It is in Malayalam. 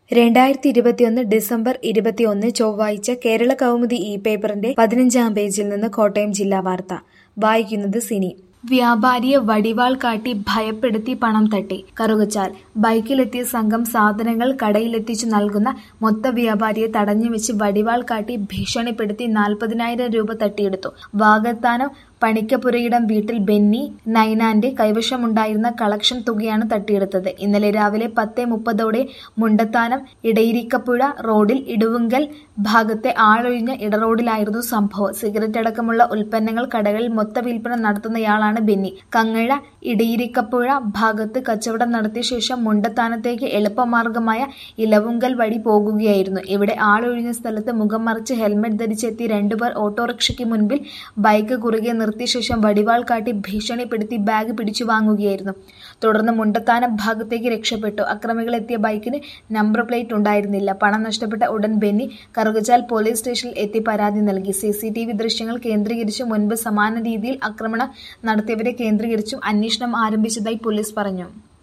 രണ്ടായിരത്തി ഇരുപത്തിയൊന്ന് ഡിസംബർ ഇരുപത്തിയൊന്ന് ചൊവ്വാഴ്ച കേരള കൗമുദി ഇ പേപ്പറിന്റെ പതിനഞ്ചാം പേജിൽ നിന്ന് കോട്ടയം ജില്ലാ വാർത്ത വായിക്കുന്നത് സിനി വ്യാപാരിയെ വടിവാൾ കാട്ടി ഭയപ്പെടുത്തി പണം തട്ടി കറുകച്ചാൽ ബൈക്കിലെത്തിയ സംഘം സാധനങ്ങൾ കടയിലെത്തിച്ചു നൽകുന്ന മൊത്ത വ്യാപാരിയെ തടഞ്ഞുവെച്ച് വടിവാൾ കാട്ടി ഭീഷണിപ്പെടുത്തി നാൽപ്പതിനായിരം രൂപ തട്ടിയെടുത്തു വാകത്താനം പണിക്കപുരയിടം വീട്ടിൽ ബെന്നി നൈനാന്റെ കൈവശമുണ്ടായിരുന്ന കളക്ഷൻ തുകയാണ് തട്ടിയെടുത്തത് ഇന്നലെ രാവിലെ പത്തേ മുപ്പതോടെ മുണ്ടത്താനം ഇടയിരിക്കപ്പുഴ റോഡിൽ ഇടുവുങ്കൽ ഭാഗത്തെ ആളൊഴിഞ്ഞ ഇടറോഡിലായിരുന്നു സംഭവം സിഗരറ്റ് അടക്കമുള്ള ഉൽപ്പന്നങ്ങൾ കടകളിൽ മൊത്ത വിൽപ്പന നടത്തുന്നയാളാണ് ബെന്നി കങ്ങഴ ഇടയിരിക്കപ്പുഴ ഭാഗത്ത് കച്ചവടം നടത്തിയ ശേഷം മുണ്ടത്താനത്തേക്ക് എളുപ്പമാർഗമായ ഇലവുങ്കൽ വഴി പോകുകയായിരുന്നു ഇവിടെ ആളൊഴിഞ്ഞ സ്ഥലത്ത് മുഖം മറിച്ച് ഹെൽമെറ്റ് ധരിച്ചെത്തിയ രണ്ടുപേർ ഓട്ടോറിക്ഷയ്ക്ക് മുൻപിൽ ബൈക്ക് കുറുകെ നിർത്തിയ ശേഷം വടിവാൾ കാട്ടി ഭീഷണിപ്പെടുത്തി ബാഗ് പിടിച്ചു വാങ്ങുകയായിരുന്നു തുടർന്ന് മുണ്ടത്താനം ഭാഗത്തേക്ക് രക്ഷപ്പെട്ടു അക്രമികൾ എത്തിയ ബൈക്കിന് നമ്പർ പ്ലേറ്റ് ഉണ്ടായിരുന്നില്ല പണം നഷ്ടപ്പെട്ട ഉടൻ ബെന്നി കറുകച്ചാൽ പോലീസ് സ്റ്റേഷനിൽ എത്തി പരാതി നൽകി സി സി ടി വി ദൃശ്യങ്ങൾ കേന്ദ്രീകരിച്ച് മുൻപ് സമാന രീതിയിൽ ആക്രമണം നടത്തിയവരെ കേന്ദ്രീകരിച്ചും അന്വേഷണം ആരംഭിച്ചതായി പോലീസ് പറഞ്ഞു